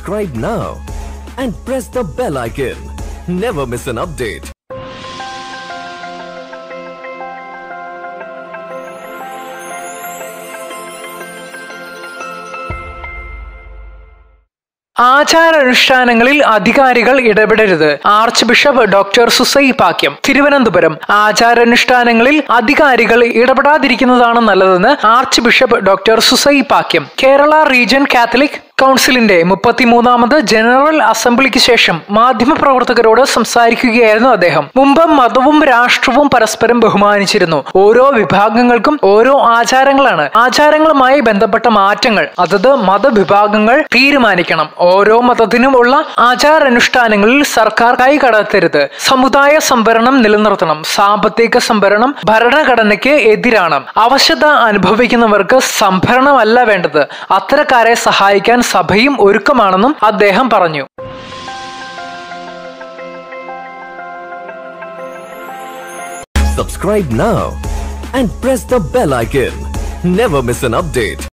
Subscribe now and press the bell icon. Never miss an update. ആചാരാനുഷ്ഠാനങ്ങളിൽ അധികാരികൾ ഇടപെടരുത് archbishop doctor Susai Pakyam Thiruvananthapuram ആചാരാനുഷ്ഠാനങ്ങളിൽ അധികാരികൾ ഇടപെടാതിരിക്കുന്നതാണ് നല്ലതെന്ന് archbishop doctor Susai Pakyam Kerala region Catholic കൗൺസിലിന്റെ മുപ്പത്തിമൂന്നാമത് ജനറൽ അസംബ്ലിക്ക് ശേഷം മാധ്യമപ്രവർത്തകരോട് സംസാരിക്കുകയായിരുന്നു അദ്ദേഹം മുമ്പ് മതവും രാഷ്ട്രവും പരസ്പരം ബഹുമാനിച്ചിരുന്നു ഓരോ വിഭാഗങ്ങൾക്കും ഓരോ ആചാരങ്ങളാണ് ആചാരങ്ങളുമായി ബന്ധപ്പെട്ട മാറ്റങ്ങൾ അതത് മതവിഭാഗങ്ങൾ തീരുമാനിക്കണം ഓരോ മതത്തിനും ഉള്ള ആചാരാനുഷ്ഠാനങ്ങളിൽ സർക്കാർ കൈകടത്തരുത് സമുദായ സംവരണം നിലനിർത്തണം സാമ്പത്തിക സംവരണം ഭരണഘടനയ്ക്ക് എതിരാണ് അവശത അനുഭവിക്കുന്നവർക്ക് സംഭരണമല്ല വേണ്ടത് അത്തരക്കാരെ സഹായിക്കാൻ സഭയും ഒരുക്കമാണെന്നും അദ്ദേഹം പറഞ്ഞു Subscribe now and press the bell icon. Never miss an update.